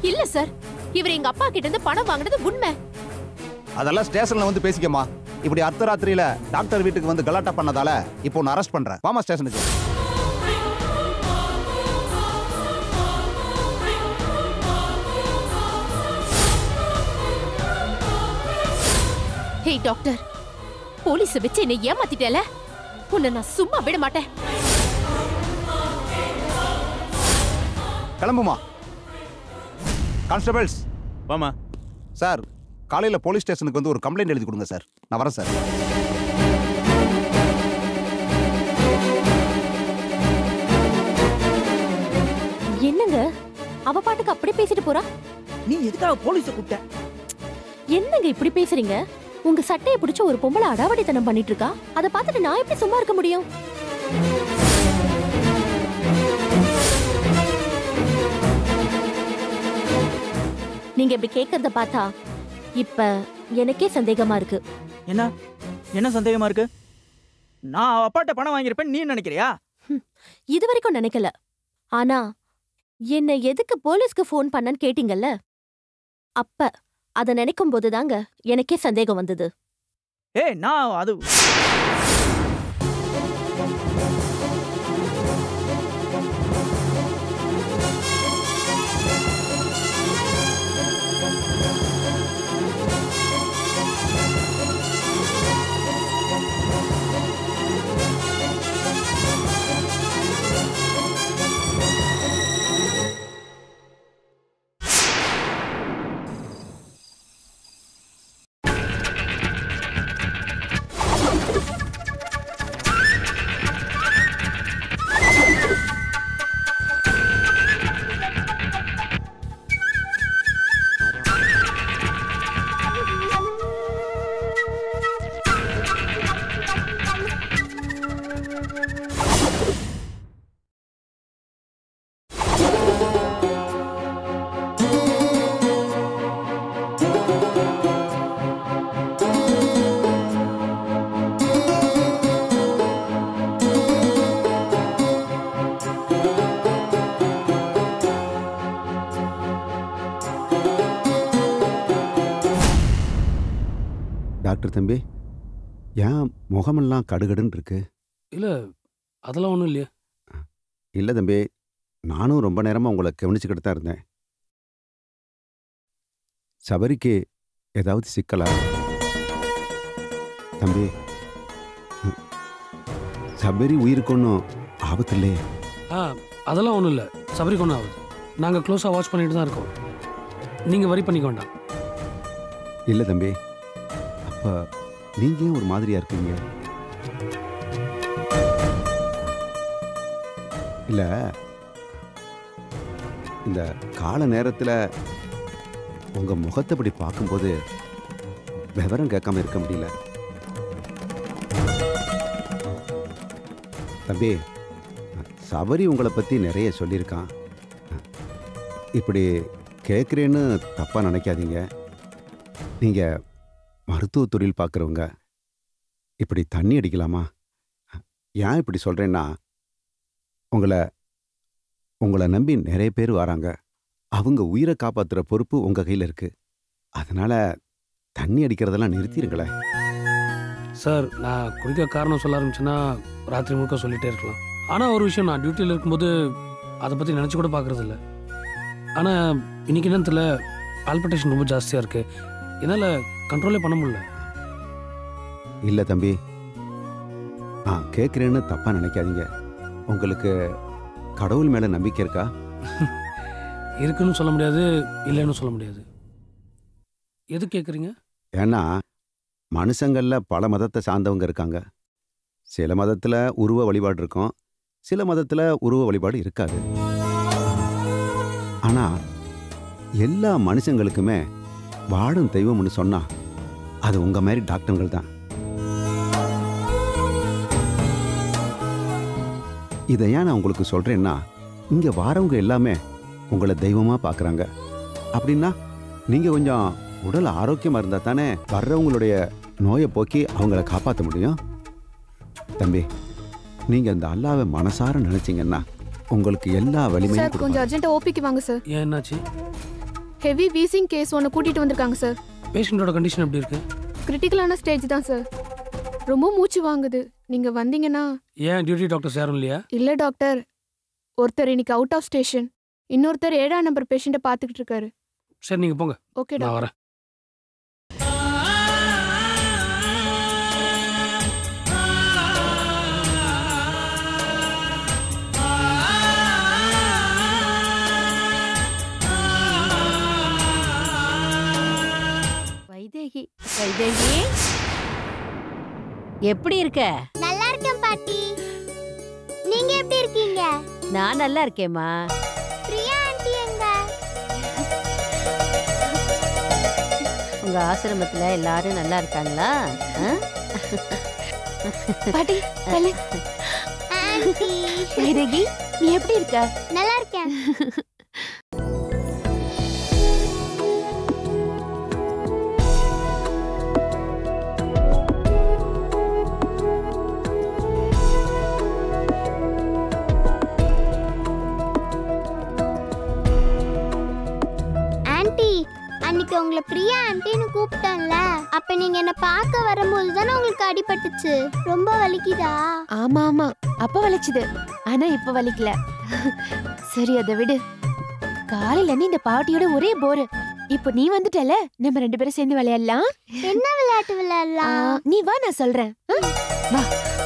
இல்ல சார் இவர் எங்க அப்பா கிட்ட இருந்து பணம் வாங்குனது உண்மை அதெல்லாம் ஸ்டேஷன்ல வந்து பேசிக்கமா இப்படி அர்த்தராத்திரியில டாக்டர் வீட்டுக்கு வந்து கலாட்டா பண்ணதால இப்போ உன்னை அரெஸ்ட் பண்றேன் வாமா ஸ்டேஷனுக்கு ஹே டாக்டர் போலீஸ வச்சு என்னை ஏமாத்திட்டேல உன்னை நான் சும்மா விட மாட்டேன் கிளம்புமா கான்ஸ்டபிள்ஸ் வாமா சார் காலையில போலீஸ் ஸ்டேஷனுக்கு வந்து ஒரு கம்ப்ளைண்ட் எழுதி கொடுங்க சார் நான் வரேன் சார் என்னங்க அவ பாட்டுக்கு அப்படி பேசிட்டு போறா நீ எதுக்காக போலீஸ கூப்பிட்ட என்னங்க இப்படி பேசுறீங்க உங்க சட்டையை பிடிச்ச ஒரு பொம்பளை அடாவடித்தனம் பண்ணிட்டு இருக்கா அதை பார்த்துட்டு நான் எப்படி சும்மா இருக்க முடியும் நீங்க இப்படி கேக்குறத பார்த்தா இப்ப எனக்கே சந்தேகமா இருக்கு என்ன என்ன சந்தேகமா இருக்கு நான் அவ அப்பாட்ட பணம் வாங்கியிருப்பேன் நீ நினைக்கிறியா இது வரைக்கும் நினைக்கல ஆனா என்ன எதுக்கு போலீஸ்க்கு ஃபோன் பண்ணன்னு கேட்டீங்கல்ல அப்ப அத நினைக்கும் போதுதாங்க எனக்கே சந்தேகம் வந்தது ஏய் நான் அது டாக்டர் தம்பி ஏன் முகமெல்லாம் கடுகடுன்னு இருக்கு இல்லை அதெல்லாம் ஒன்றும் இல்லையே இல்லை தம்பி நானும் ரொம்ப நேரமாக உங்களை கவனிச்சுக்கிட்டு தான் இருந்தேன் சபரிக்கு ஏதாவது சிக்கலா தம்பி ம், சபரி உயிருக்கு ஒன்றும் ஆபத்து இல்லையே ஆ அதெல்லாம் ஒன்றும் இல்லை சபரிக்கு ஒன்றும் ஆகுது நாங்கள் க்ளோஸாக வாட்ச் பண்ணிட்டு தான் இருக்கோம் நீங்கள் வரி பண்ணிக்க வேண்டாம் இல்லை தம்பி அப்போ நீங்கள் ஏன் ஒரு மாதிரியா இருக்கீங்க இல்லை இந்த கால நேரத்தில் உங்கள் முகத்தை இப்படி பார்க்கும்போது விவரம் கேட்காம இருக்க முடியல தம்பி சபரி உங்களை பற்றி நிறைய சொல்லியிருக்கான் இப்படி கேட்குறேன்னு தப்பாக நினைக்காதீங்க நீங்கள் மருத்துவ தொழில் பார்க்குறவங்க இப்படி தண்ணி அடிக்கலாமா ஏன் இப்படி சொல்கிறேன்னா உங்களை உங்களை நம்பி நிறைய பேர் வராங்க அவங்க உயிரை காப்பாற்றுற பொறுப்பு உங்கள் கையில் இருக்குது அதனால் தண்ணி அடிக்கிறதெல்லாம் நிறுத்திடுங்களேன் சார் நான் குடிக்க காரணம் சொல்ல ஆரம்பிச்சேன்னா ராத்திரி முழுக்க சொல்லிட்டே இருக்கலாம் ஆனால் ஒரு விஷயம் நான் டியூட்டியில் இருக்கும்போது அதை பற்றி நினச்சி கூட பார்க்கறது இல்ல ஆனால் இன்னைக்கு என்னன்னு தெரியல பால்பிட்டேஷன் ரொம்ப ஜாஸ்தியாக இருக்குது என்னால் கண்ட்ரோலே பண்ண முடியல இல்லை தம்பி ஆ கேட்குறேன்னு தப்பாக நினைக்காதீங்க உங்களுக்கு கடவுள் மேலே நம்பிக்கை இருக்கா இருக்குன்னு சொல்ல முடியாது இல்லைன்னு சொல்ல முடியாது எது கேட்குறீங்க ஏன்னா மனுஷங்களில் பல மதத்தை சார்ந்தவங்க இருக்காங்க சில மதத்தில் உருவ வழிபாடு இருக்கும் சில மதத்தில் உருவ வழிபாடு இருக்காது ஆனால் எல்லா மனுஷங்களுக்குமே வாழும் தெய்வம்னு சொன்னா அது உங்க மாதிரி டாக்டர்கள் தான் இதை ஏன் நான் உங்களுக்கு சொல்றேன்னா இங்க வாரவங்க எல்லாமே உங்களை தெய்வமா பார்க்கறாங்க அப்படின்னா நீங்க கொஞ்சம் உடல் ஆரோக்கியமா இருந்தா தானே வர்றவங்களுடைய நோயை போக்கி அவங்கள காப்பாற்ற முடியும் தம்பி நீங்க அந்த அல்லாவை மனசார நினைச்சீங்கன்னா உங்களுக்கு எல்லா வலிமையும் சார் கொடுப்பான். கொஞ்சம் அர்ஜென்ட்டா ஓபிக்கு வாங்க சார் ஏன் என்னாச்சு ஹெவி வீசிங் கேஸ் ஒன்று கூட்டிட்டு வந்திருக்காங்க சார் பேஷண்ட்டோட கண்டிஷன் எப்படி இருக்கு கிரிட்டிக்கலான ஸ்டேஜ் தான் சார் ரொம்ப மூச்சு வாங்குது நீங்க வந்தீங்கன்னா ஏன் டியூட்டி டாக்டர்ஸ் யாரும் இல்லையா இல்ல டாக்டர் ஒருத்தர் இன்னைக்கு அவுட் ஆஃப் ஸ்டேஷன் இன்னொருத்தர் ஏழாம் நம்பர் பேஷண்ட்டை பார்த்துக்கிட்டு இருக்காரு சரி நீங்க போங்க ஓகே நான் டாக்டர் வரேன் வைதேகி வைதேகி எப்படி இருக்க நல்லா இருக்கேன் பாட்டி நீங்க எப்படி இருக்கீங்க நான் நல்லா இருக்கேம்மா பிரியா ஆண்டி எங்க உங்க ஆசிரமத்துல எல்லாரும் நல்லா இருக்காங்களா ஆ? பாட்டி தலை ஆண்டி வைதேகி நீ எப்படி இருக்க நல்லா இருக்கேன் ஆண்டி அன்னைக்கு உங்களை பிரியா ஆண்டின்னு கூப்பிட்டேன்ல அப்ப நீங்க என்ன பார்க்க வரும்போது தானே உங்களுக்கு அடிபட்டுச்சு ரொம்ப வலிக்குதா ஆமா ஆமா அப்ப வலிச்சுது ஆனா இப்ப வலிக்கல சரி அதை விடு காலையில இருந்து இந்த பாட்டியோட ஒரே போரு இப்போ நீ வந்துட்டல நம்ம ரெண்டு பேரும் சேர்ந்து விளையாடலாம் என்ன விளையாட்டு ஆ, விளையாடலாம் நீ வா நான் சொல்றேன் ஆ? வா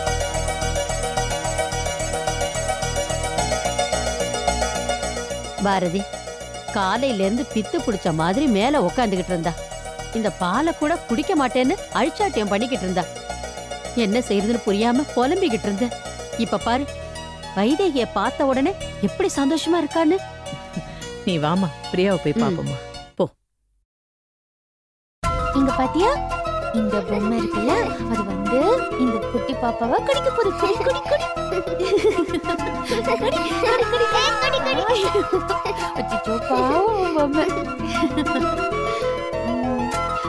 பாரதி காலையில இருந்து பித்து பிடிச்ச மாதிரி மேல உக்காந்துகிட்டு இருந்தா இந்த பாலை கூட குடிக்க மாட்டேன்னு அழிச்சாட்டியம் பண்ணிக்கிட்டு இருந்தா என்ன செய்யறதுன்னு புரியாம புலம்பிக்கிட்டு இருந்த இப்ப பாரு வைதேகிய பார்த்த உடனே எப்படி சந்தோஷமா இருக்கான்னு நீ வாமா பிரியாவை போய் ம். பாப்போமா இங்க பாத்தியா இந்த பொம்மை இருக்குல்ல அது வந்து இந்த குட்டி பாப்பாவை கடிக்க போகுது குடி குடி குடி குடி, குடி, குடி, குடி. அச்சச்சோ, பாவம் உன் பொம்மை உம்,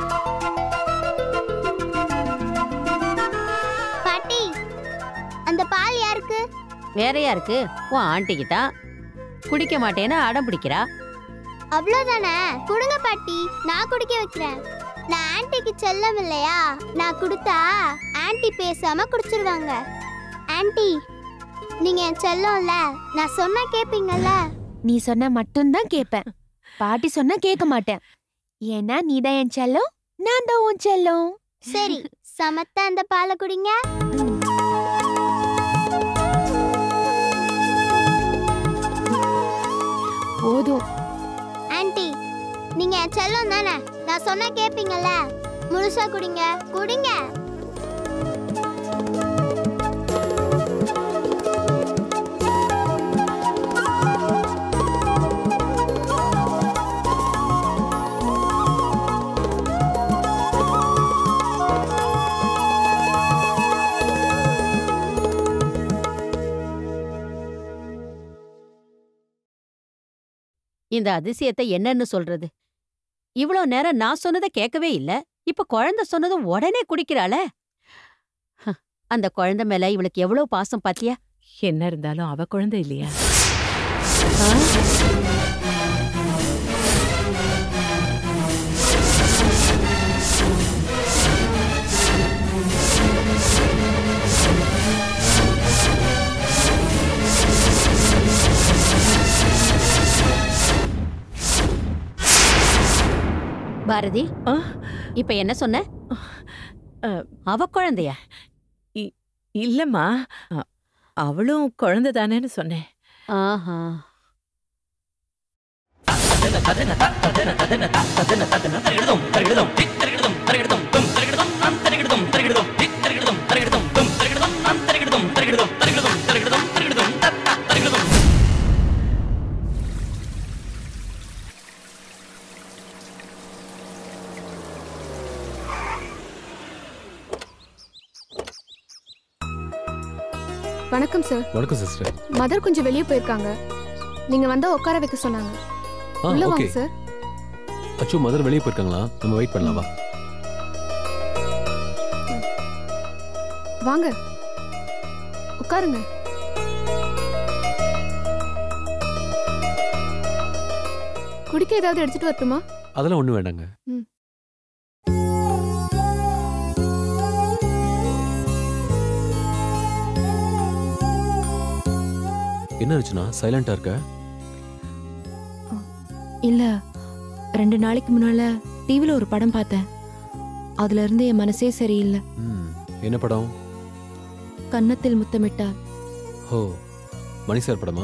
பாட்டி அந்த பால் யாருக்கு வேற யாருக்கு உன் ஆண்டிக்கு தான் குடிக்க மாட்டேன்னு அடம் பிடிக்கிறா அவ்வளவுதானே கொடுங்க பாட்டி நான் குடிக்க வைக்கிறேன் நான் ஆன்ட்டிக்கு செல்லம் இல்லையா நான் கொடுத்தா ஆன்ட்டி பேசாம குடிச்சிருவாங்க ஆன்ட்டி நீங்க என் செல்லம்ல நான் சொன்னா கேப்பீங்கல்ல நீ சொன்னா மட்டும்தான் கேட்பேன் பாட்டி சொன்னா கேட்க மாட்டேன் ஏன்னா நீதான் என் செல்லம் நான் தான் உன் செல்லம் சரி சமத்தா அந்த பாலை குடிங்க போதும் ஆன்ட்டி நீங்க என் செல்லம் தானே நான் சொன்னா கேப்பீங்கல்ல முழுசா குடிங்க குடிங்க இந்த அதிசயத்தை என்னன்னு சொல்றது இவ்வளோ நேரம் நான் சொன்னதை கேட்கவே இல்ல இப்ப குழந்தை சொன்னதும் உடனே குடிக்கிறாளே ஹ, அந்த குழந்தை மேல இவளுக்கு எவ்வளவு பாசம் பாத்தியா என்ன இருந்தாலும் அவ குழந்தை இல்லையா பாரதி ஆ? இப்ப என்ன சொன்ன அ, அவ குழந்தையா இல்லம்மா அ, அவளும் குழந்தை தானேன்னு சொன்னேன் ஆஹா வணக்கம் சார் வணக்கம் சிஸ்டர் மதர் கொஞ்சம் வெளியே போயிருக்காங்க நீங்க வந்தா உட்கார வைக்க சொன்னாங்க ஆ உள்ள ஓகே வாங்க சார் அச்சு மதர் வெளியே போயிருக்காங்களா நம்ம வெயிட் பண்ணலாம் வா வாங்க உட்காருங்க குடிக்க ஏதாவது எடுத்துட்டு வரட்டுமா அதெல்லாம் ஒன்றும் வேண்டாங்க ம். என்ன ஆச்சுன்னா சைலண்டா இருக்க இல்ல ரெண்டு நாளைக்கு முன்னால டிவில ஒரு படம் பார்த்தேன் அதுல இருந்து என் மனசே சரியில்லை ம் என்ன படம் கன்னத்தில் முத்தமிட்டார் ஓ மணி சார் படமா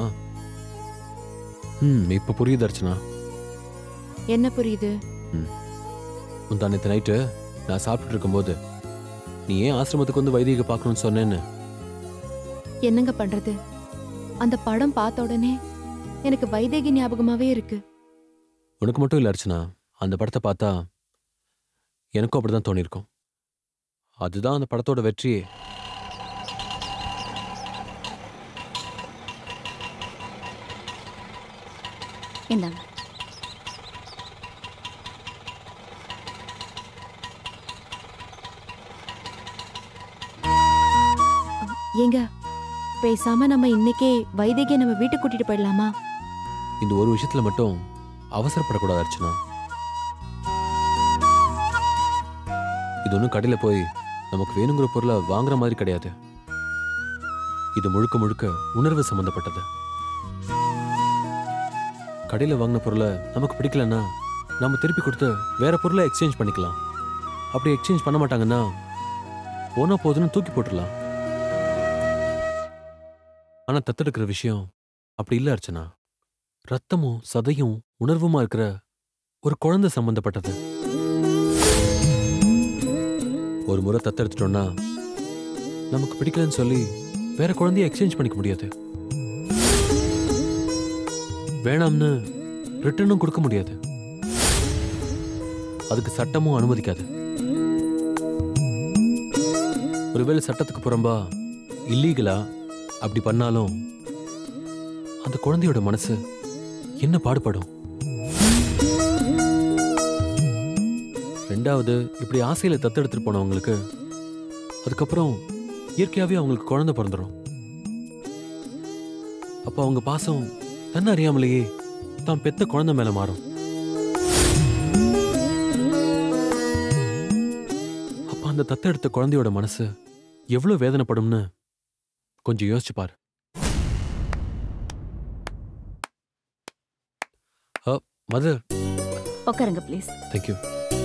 ம் இப்போ புரியுது அர்ச்சனா என்ன புரியுது முந்தா நேற்று நைட்டு நான் சாப்பிட்டுட்டு இருக்கும்போது நீ ஏன் ஆசிரமத்துக்கு வந்து வைதிக பார்க்கணும்னு சொன்னேன்னு என்னங்க பண்றது அந்த படம் பார்த்த உடனே எனக்கு வைதேகி ஞாபகமாவே இருக்கு உனக்கு மட்டும் இல்லை அர்ச்சனா அந்த படத்தை பார்த்தா எனக்கும் அப்படிதான் தோணியிருக்கும் அதுதான் அந்த படத்தோட வெற்றியே இந்தாங்க ஏங்க பேசாம நம்ம இன்னைக்கே வைதேகியை நம்ம வீட்டுக்கு கூட்டிட்டு போயிடலாமா இந்த ஒரு விஷயத்துல மட்டும் அவசரப்படக்கூடாது அர்ச்சனா இது ஒன்றும் கடையில் போய் நமக்கு வேணுங்கிற பொருளை வாங்குற மாதிரி கிடையாது இது முழுக்க முழுக்க உணர்வு சம்பந்தப்பட்டது கடையில் வாங்கின பொருளை நமக்கு பிடிக்கலன்னா நம்ம திருப்பி கொடுத்து வேற பொருளை எக்ஸ்சேஞ்ச் பண்ணிக்கலாம் அப்படி எக்ஸ்சேஞ்ச் பண்ண மாட்டாங்கன்னா போனா போதுன்னு தூக்கி போட்டுடலாம் ஆனா தத்தெடுக்கிற விஷயம் அப்படி இல்லை அர்ச்சனா ரத்தமும் சதையும் உணர்வுமா இருக்கிற ஒரு குழந்தை சம்பந்தப்பட்டது ஒரு முறை தத்தெடுத்துட்டோம்னா நமக்கு பிடிக்கலன்னு சொல்லி வேற குழந்தைய எக்ஸ்சேஞ்ச் பண்ணிக்க முடியாது வேணாம்னு ரிட்டர்னும் கொடுக்க முடியாது அதுக்கு சட்டமும் அனுமதிக்காது ஒருவேளை சட்டத்துக்கு புறம்பா இல்லீகலா அப்படி பண்ணாலும் அந்த குழந்தையோட மனசு என்ன பாடுபடும் ரெண்டாவது இப்படி ஆசையில தத்தெடுத்துட்டு போனவங்களுக்கு அதுக்கப்புறம் இயற்கையாவே அவங்களுக்கு குழந்தை பிறந்துடும் அப்ப அவங்க பாசம் தன்னை அறியாமலேயே தான் பெத்த குழந்தை மேல மாறும் அப்ப அந்த தத்தெடுத்த குழந்தையோட மனசு எவ்வளவு வேதனைப்படும்னு கொஞ்சம் யோசிச்சு பாரு மதர் உட்காருங்க ப்ளீஸ் தேங்க்யூ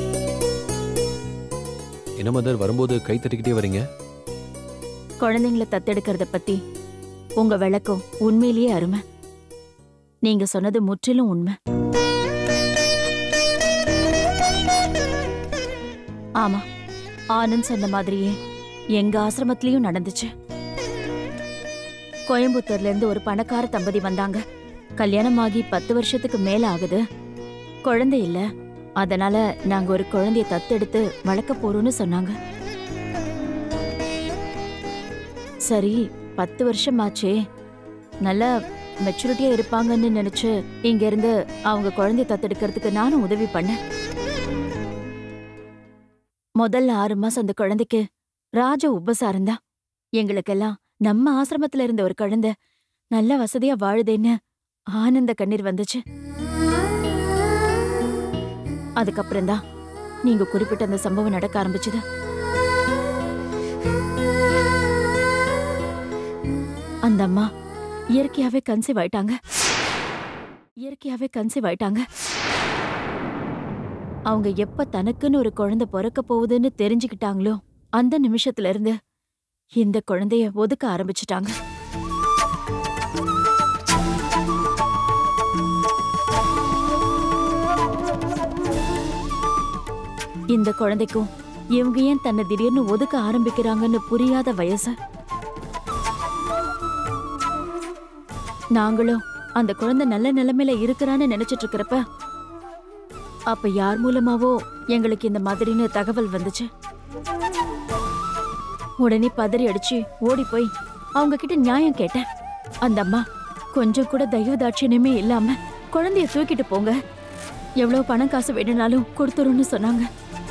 என்ன மதர் வரும்போது கை தட்டிக்கிட்டே வரீங்க குழந்தைங்கள தத்தெடுக்கிறத பத்தி உங்க விளக்கம் உண்மையிலேயே அருமை நீங்க சொன்னது முற்றிலும் உண்மை ஆமா ஆனந்த் சொன்ன மாதிரியே எங்க ஆசிரமத்திலயும் நடந்துச்சு கோயம்புத்தூர்ல இருந்து ஒரு பணக்கார தம்பதி வந்தாங்க கல்யாணமாகி பத்து வருஷத்துக்கு மேல ஆகுது குழந்தை இல்ல அதனால நாங்க ஒரு குழந்தைய தத்தெடுத்து வளர்க்க போறோம்னு சொன்னாங்க சரி பத்து வருஷமாச்சே நல்ல மெச்சூரிட்டியா இருப்பாங்கன்னு நினைச்சு இங்க இருந்து அவங்க குழந்தைய தத்தெடுக்கிறதுக்கு நானும் உதவி பண்ணேன் முதல்ல ஆறு மாசம் அந்த குழந்தைக்கு ராஜ உபசாரம் தான் எங்களுக்கெல்லாம் நம்ம ஆசிரமத்துல இருந்த ஒரு குழந்தை நல்ல வசதியா வாழுதேன்னு ஆனந்த கண்ணீர் வந்துச்சு அதுக்கப்புறம் தான் நீங்க குறிப்பிட்ட அந்த சம்பவம் நடக்க ஆரம்பிச்சது அந்த அம்மா இயற்கையாவே கன்சீவ் ஆயிட்டாங்க இயற்கையாவே கன்சீவ் ஆயிட்டாங்க அவங்க எப்ப தனக்குன்னு ஒரு குழந்தை பிறக்க போகுதுன்னு தெரிஞ்சுக்கிட்டாங்களோ அந்த நிமிஷத்துல இருந்து இந்த குழந்தைய ஒதுக்க ஆரம்பிச்சிட்டாங்க இந்த குழந்தைக்கும் இவங்க ஏன் தன்னை திடீர்னு ஒதுக்க ஆரம்பிக்கிறாங்கன்னு புரியாத வயசு நாங்களும் அந்த குழந்தை நல்ல நிலைமையில இருக்கிறான்னு நினைச்சிட்டு இருக்கிறப்ப அப்ப யார் மூலமாவோ எங்களுக்கு இந்த மாதிரின்னு தகவல் வந்துச்சு உடனே பதறி அடிச்சு ஓடி போய் அவங்க கிட்ட நியாயம் கேட்டேன் அந்த அம்மா கொஞ்சம் கூட தயவு தாட்சியமே இல்லாம குழந்தைய தூக்கிட்டு போங்க எவ்வளவு பணம் காசு வேணும்னாலும் கொடுத்துருன்னு சொன்னாங்க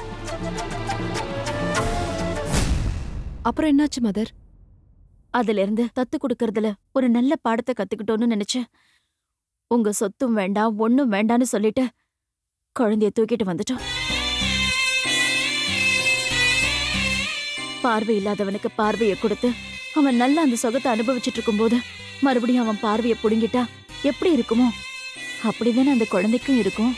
அப்புறம் என்னாச்சு மதர் அதுல இருந்து தத்து கொடுக்கறதுல ஒரு நல்ல பாடத்தை கத்துக்கிட்டோம்னு நினைச்சேன் உங்க சொத்தும் வேண்டாம் ஒண்ணும் வேண்டான்னு சொல்லிட்டு குழந்தைய தூக்கிட்டு வந்துட்டோம் பார்வை இல்லாதவனுக்கு பார்வையை கொடுத்து அவன் நல்லா அந்த சுகத்தை அனுபவிச்சுட்டு இருக்கும்போது மறுபடியும் அவன் பார்வையை புடுங்கிட்டா எப்படி இருக்குமோ அப்படிதானே அந்த குழந்தைக்கும் இருக்கும்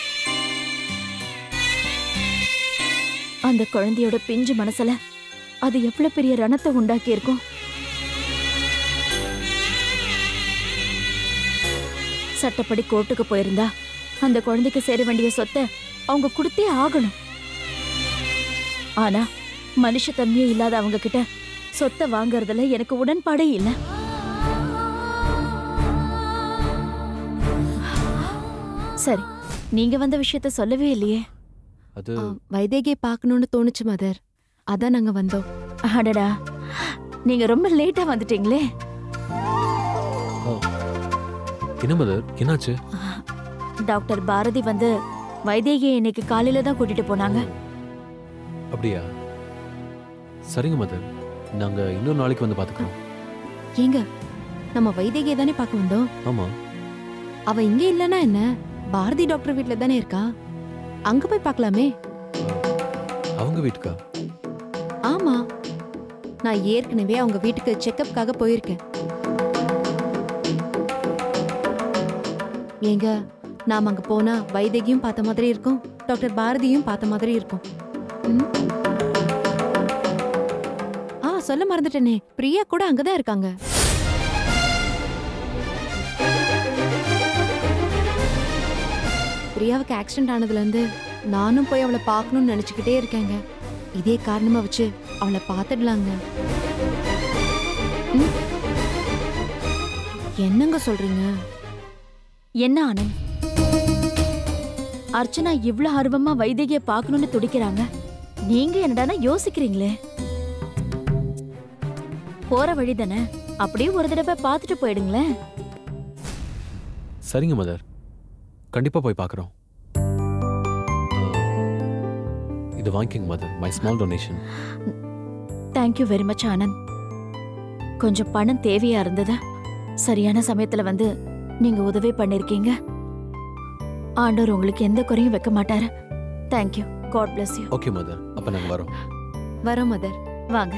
அந்த குழந்தையோட பிஞ்சு மனசுல அது எவ்வளவு பெரிய ரணத்தை உண்டாக்கி இருக்கும் சட்டப்படி கோர்ட்டுக்கு போயிருந்தா அந்த குழந்தைக்கு சேர வேண்டிய சொத்தை அவங்க கொடுத்தே ஆகணும் ஆனா மனுஷத்தன்மையே இல்லாத அவங்க கிட்ட சொத்தை வாங்குறதுல எனக்கு உடன்பாடே இல்ல சரி நீங்க வந்த விஷயத்த சொல்லவே இல்லையே அது வைதேகியை பார்க்கணும்னு தோணுச்சு மதர் அதான் நாங்க வந்தோம் அடடா நீங்க ரொம்ப லேட்டா வந்துட்டீங்களே என்ன மதர் என்னாச்சு டாக்டர் பாரதி வந்து வைதேகியை இன்னைக்கு காலையில தான் கூட்டிட்டு போனாங்க அப்படியா சரிங்க மதர் நாங்க இன்னொரு நாளைக்கு வந்து பாத்துக்கிறோம் ஏங்க நம்ம வைதேகியை தானே பார்க்க வந்தோம் ஆமா அவ இங்க இல்லனா என்ன பாரதி டாக்டர் வீட்ல தானே இருக்கா அங்க போய் பார்க்கலாமே அவங்க வீட்டுக்கா ஆமா நான் ஏற்கனவே அவங்க வீட்டுக்கு செக்கப்காக போயிருக்கேன் ஏங்க நாம அங்க போனா வைதேகியும் பார்த்த மாதிரி இருக்கும் டாக்டர் பாரதியும் பார்த்த மாதிரி இருக்கும் ம்? ஆ சொல்ல மறந்துட்டேனே பிரியா கூட அங்கதான் இருக்காங்க பிரியாவுக்கு ஆக்சிடென்ட் ஆனதுல இருந்து நானும் போய் அவளை பார்க்கணும்னு நினைச்சுக்கிட்டே இருக்கேங்க இதே காரணமா வச்சு அவளை பார்த்துடலாங்க ம்? என்னங்க சொல்றீங்க என்ன ஆனந்த் அர்ச்சனா இவ்ளோ ஆர்வமா வைதேகிய பார்க்கணும்னு துடிக்கிறாங்க நீங்க என்னடானா யோசிக்கிறீங்களே போற வழி தானே அப்படியே ஒரு தடவை பார்த்துட்டு போயிடுங்களேன் சரிங்க மதர் கண்டிப்பா போய் பார்க்குறோம் இது வாங்கிக்கோங்க mother my small donation thank you very much Anand கொஞ்சம் பணம் தேவையா இருந்தது சரியான சமயத்துல வந்து நீங்க உதவி பண்ணிருக்கீங்க ஆண்டவர் உங்களுக்கு எந்த குறையும் வைக்க மாட்டாரு thank you god bless you okay mother அப்ப நாங்க வரோம் வரோம் மதர் வாங்க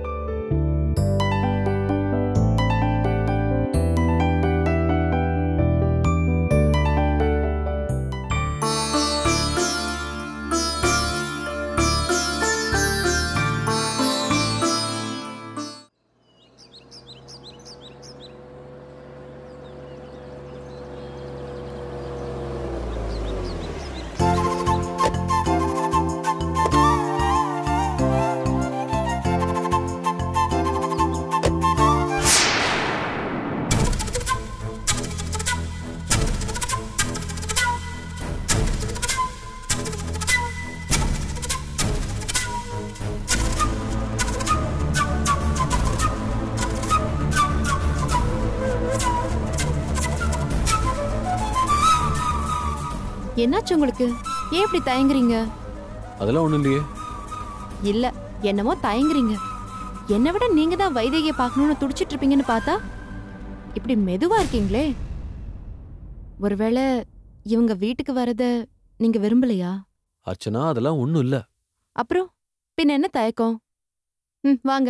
என்னாச்சு உங்களுக்கு ஏன் இப்படி தயங்குறீங்க அதெல்லாம் ஒண்ணும் இல்லையே இல்ல என்னமோ தயங்குறீங்க என்னை விட நீங்க தான் வைதேகியை பார்க்கணும்னு துடிச்சிட்டு இருப்பீங்கன்னு பார்த்தா இப்படி மெதுவா இருக்கீங்களே ஒருவேளை இவங்க வீட்டுக்கு வரத நீங்க விரும்பலையா அர்ச்சனா அதெல்லாம் ஒண்ணும் இல்ல அப்புறம் பின்ன என்ன தயக்கம் ம் வாங்க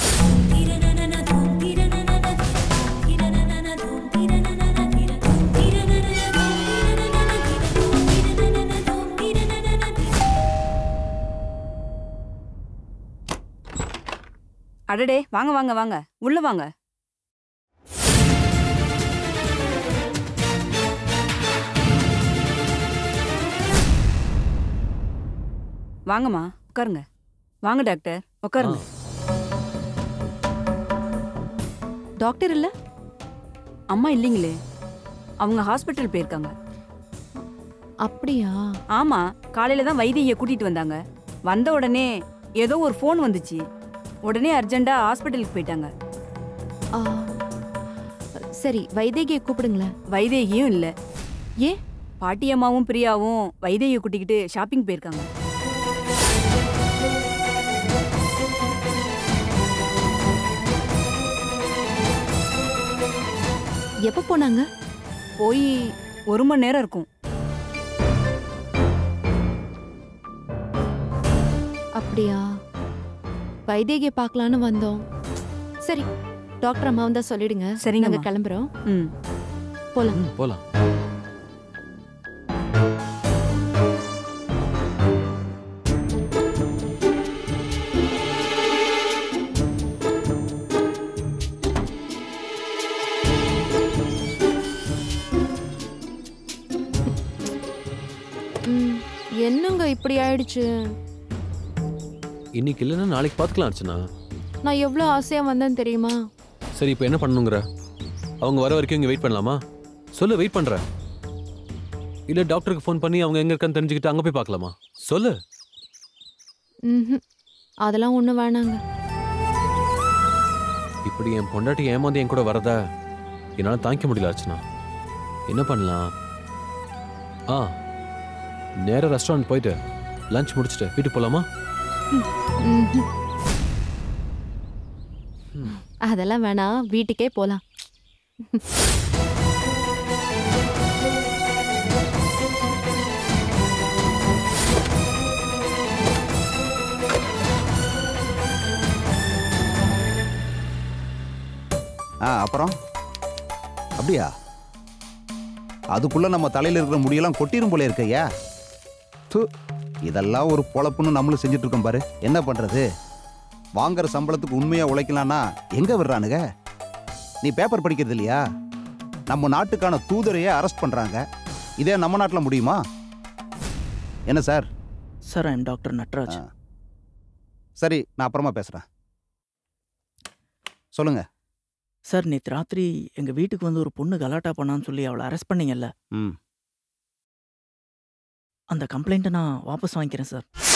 அடடே வாங்க வாங்க வாங்க உள்ள வாங்க வாங்கம்மா உட்காருங்க வாங்க டாக்டர் உட்காருங்க டாக்டர் இல்ல அம்மா இல்லைங்களே அவங்க ஹாஸ்பிட்டல் போயிருக்காங்க அப்படியா ஆமா காலையில தான் வைத்திய கூட்டிட்டு வந்தாங்க வந்த உடனே ஏதோ ஒரு ஃபோன் வந்துச்சு உடனே அர்ஜென்ட்டா ஹாஸ்பிட்டலுக்கு போயிட்டாங்க ஆ, சரி வைதேகியை கூப்பிடுங்களேன் வைதேகியும் இல்ல ஏன் பாட்டியம்மாவும் பிரியாவும் வைதேகியை கூட்டிக்கிட்டு ஷாப்பிங் போயிருக்காங்க எப்ப போனாங்க போய் ஒரு மணி நேரம் இருக்கும் அப்படியா வைதேகியை பார்க்கலான்னு வந்தோம் சரி டாக்டர் அம்மா வந்தா சொல்லிடுங்க சரிங்கம்மா. நாங்க கிளம்புறோம் ம் போலாம் போலாம் ம், என்னங்க இப்படி ஆயிடுச்சு இன்னைக்கு இல்லைன்னா நாளைக்கு பார்த்துக்கலாம் அர்ச்சனா நான் எவ்வளோ ஆசையா வந்தேன் தெரியுமா சரி இப்போ என்ன பண்ணணுங்கிற அவங்க வர வரைக்கும் இங்கே வெயிட் பண்ணலாமா சொல்லு வெயிட் பண்ணுறேன் இல்லை டாக்டருக்கு ஃபோன் பண்ணி அவங்க எங்கே இருக்கான்னு தெரிஞ்சுக்கிட்டு அங்கே போய் பார்க்கலாமா சொல்லு ம்ஹும். அதெல்லாம் ஒன்றும் வேணாங்க இப்படி என் பொண்டாட்டி ஏமாந்து என் கூட வரத என்னால் தாங்கிக்க முடியல அர்ச்சனா என்ன பண்ணலாம் ஆ நேராக ரெஸ்டாரண்ட் போயிட்டு லஞ்ச் முடிச்சுட்டு வீட்டுக்கு போகலாமா ம்ஹும். அதெல்லாம் வேணாம் வீட்டுக்கே போலாம் ஆ அப்புறம் அப்படியா அதுக்குள்ள நம்ம தலையில இருக்கிற முடியெல்லாம் கொட்டிரும் போல இருக்கையா து இதெல்லாம் ஒரு பொழப்புன்னு நம்மளும் செஞ்சுட்டு இருக்கோம் பாரு என்ன பண்றது வாங்குற சம்பளத்துக்கு உண்மையா உழைக்கலாம்னா எங்க விடுறானுங்க நீ பேப்பர் படிக்கிறது இல்லையா நம்ம நாட்டுக்கான தூதரையே அரெஸ்ட் பண்றாங்க இதே நம்ம நாட்டில் முடியுமா என்ன sir sir I'm doctor Natraj ஆ. சரி நான் அப்புறமா பேசுறேன் சொல்லுங்க சார் நேற்று ராத்திரி எங்கள் வீட்டுக்கு வந்து ஒரு பொண்ணு கலாட்டா பண்ணான்னு சொல்லி அவளை அரெஸ்ட் பண்ணீங்கல்ல ம் அந்த கம்ப்ளைண்ட்டை நான் வாபஸ் வாங்கிக்கிறேன் சார்